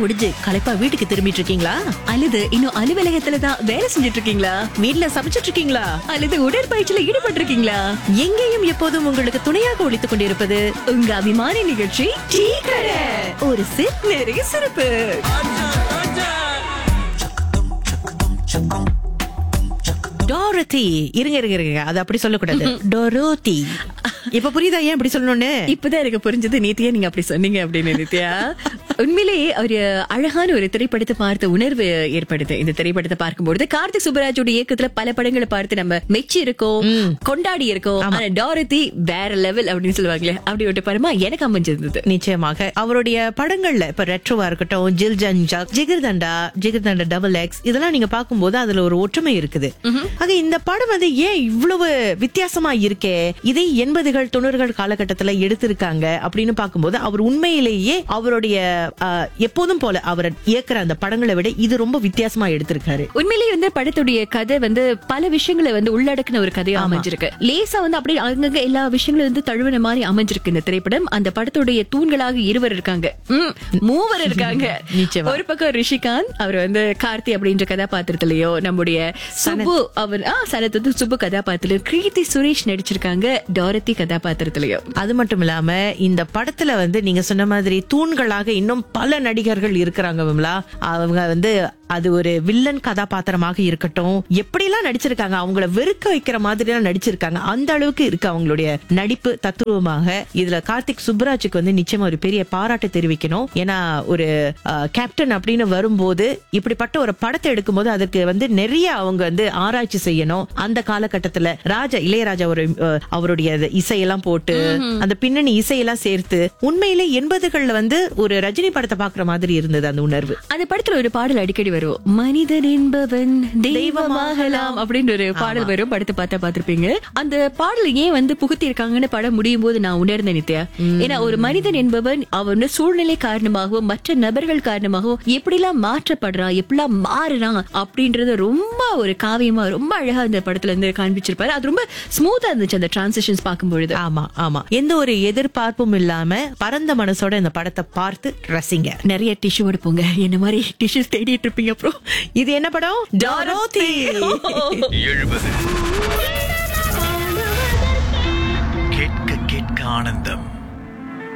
முடிஞ்சு களைப்பா வீட்டுக்கு திரும்பிட்டு இருக்கீங்களா அல்லது இன்னும் அலுவலகத்துல தான் வேலை செஞ்சுட்டு இருக்கீங்களா வீட்ல சமைச்சிட்டு இருக்கீங்களா அல்லது உடற்பயிற்சியில ஈடுபட்டு இருக்கீங்களா எங்கேயும் எப்போதும் உங்களுக்கு துணையாக ஒழித்துக் கொண்டிருப்பது உங்க அபிமான நிகழ்ச்சி டீ கடை ஒரு சிப் நிறைய சிறப்பு டோரதி இருங்க இருங்க இருங்க அது அப்படி சொல்லக்கூடாது டோரோதி இப்ப புரியுதா ஏன் இப்படி சொல்லணும்னு இப்பதான் எனக்கு புரிஞ்சது நித்யா நீங்க அப்படி சொன்னீங்க அப்படின்னு நித்யா உண்மையிலேயே ஒரு அழகான ஒரு திரைப்படத்தை பார்த்த உணர்வு ஏற்படுது இந்த திரைப்படத்தை பார்க்கும்போது கார்த்திக் சுப்பராஜோட இயக்கத்துல பல படங்களை பார்த்து நம்ம மெச்சி இருக்கோம் கொண்டாடி இருக்கோம் ஆனா டாரதி வேற லெவல் அப்படின்னு சொல்லுவாங்களே அப்படி ஒரு படமா எனக்கு அமைஞ்சிருந்தது நிச்சயமாக அவருடைய படங்கள்ல இப்ப ரெட்ரோவா இருக்கட்டும் ஜில் ஜஞ்சா ஜிகிர்தண்டா ஜிகிர்தண்டா டபுள் எக்ஸ் இதெல்லாம் நீங்க பார்க்கும்போது அதுல ஒரு ஒற்றுமை இருக்குது ஆக இந்த படம் வந்து ஏன் இவ்வளவு வித்தியாசமா இருக்கே இதை எண்பதுகள் தொண்ணூறுகள் காலகட்டத்துல எடுத்திருக்காங்க அப்படின்னு பார்க்கும்போது அவர் உண்மையிலேயே அவருடைய ஆஹ், எப்போதும் போல அவர் இயக்குற அந்த படங்களை விட இது ரொம்ப வித்தியாசமா எடுத்திருக்காரு உண்மையிலேயே வந்து படத்துடைய கதை வந்து பல விஷயங்களை வந்து உள்ளடக்கின ஒரு கதையா அமைஞ்சிருக்கு லேசா வந்து அப்படியே அங்கங்க எல்லா விஷயங்களும் வந்து தழுவின மாதிரி அமைஞ்சிருக்கு இந்த திரைப்படம் அந்த படத்துடைய தூண்களாக இருவர் இருக்காங்க ம், மூவர் இருக்காங்க நிச்சயமா. ஒரு பக்கம் ரிஷிகாந்த் அவர் வந்து கார்த்தி அப்படின்ற கதாபாத்திரத்திலயோ நம்முடைய சுப்பு அவர் ஆ சனத் வந்து சுப்பு கதாபாத்திரம் கீர்த்தி சுரேஷ் நடிச்சிருக்காங்க டாரதி கதாபாத்திரத்திலயோ அது மட்டும் இல்லாம இந்த படத்துல வந்து நீங்க சொன்ன மாதிரி தூண்களாக இன்னும் பல நடிகர்கள் இருக்கிறாங்க விமலா அவங்க வந்து அது ஒரு வில்லன் கதாபாத்திரமாக இருக்கட்டும் எப்படிலாம் நடிச்சிருக்காங்க அவங்கள வெறுக்க வைக்கிற மாதிரி எல்லாம் நடிச்சிருக்காங்க அந்த அளவுக்கு இருக்கு அவங்களுடைய நடிப்பு தத்துவமாக இதுல கார்த்திக் சுப்ராஜுக்கு வந்து நிச்சயமா ஒரு பெரிய பாராட்டு தெரிவிக்கணும் ஏன்னா ஒரு அஹ், கேப்டன் அப்படின்னு வரும்போது இப்படிப்பட்ட ஒரு படத்தை எடுக்கும்போது அதற்கு வந்து நிறைய அவங்க வந்து ஆராய்ச்சி செய்யணும் அந்த காலகட்டத்துல ராஜா இளையராஜா ஒரு அஹ், அவருடைய அந்த இசையெல்லாம் போட்டு அந்த பின்னணி இசையெல்லாம் சேர்த்து உண்மையிலே எண்பதுகள்ல வந்து ஒரு ரஜினி படத்தை பாக்குற மாதிரி இருந்தது அந்த உணர்வு அந்த படத்துல ஒரு பாடல் அடிக்கடி வரும் மனிதன் என்பவன் தெய்வமாகலாம் அப்படின்னு ஒரு பாடல் வரும் படத்தை பார்த்தா பார்த்திருப்பீங்க அந்த பாடல் ஏன் வந்து புகுத்தி இருக்காங்கன்னு படம் முடியும் போது நான் உணர்ந்தேன் நித்யா ஏன்னா ஒரு மனிதன் என்பவன் அவன் சூழ்நிலை காரணமாகவும் மற்ற நபர்கள் காரணமாகவும் எப்படிலாம் மாற்றப்படுறான் எப்படிலாம் மாறுறான் அப்படின்றத ரொம்ப ஒரு காவியமா ரொம்ப அழகா அந்த படத்துல இருந்து காண்பிச்சிருப்பாரு அது ரொம்ப ஸ்மூத்தா இருந்துச்சு அந்த டிரான்சிஷன்ஸ் பார்க்கும்பொழுது ஆமா ஆமா எந்த ஒரு எதிர்பார்ப்பும் இல்லாம பரந்த மனசோட இந்த படத்தை பார்த்து ரசிங்க நிறைய டிஷ்யூ எடுப்போங்க என்ன மாதிரி டிஷ்யூஸ் தேடிட்டு இருப்பீங்க அப்புறம் இது என்ன படம் டாரோதி எழுபது கேட்க கேட்க ஆனந்தம்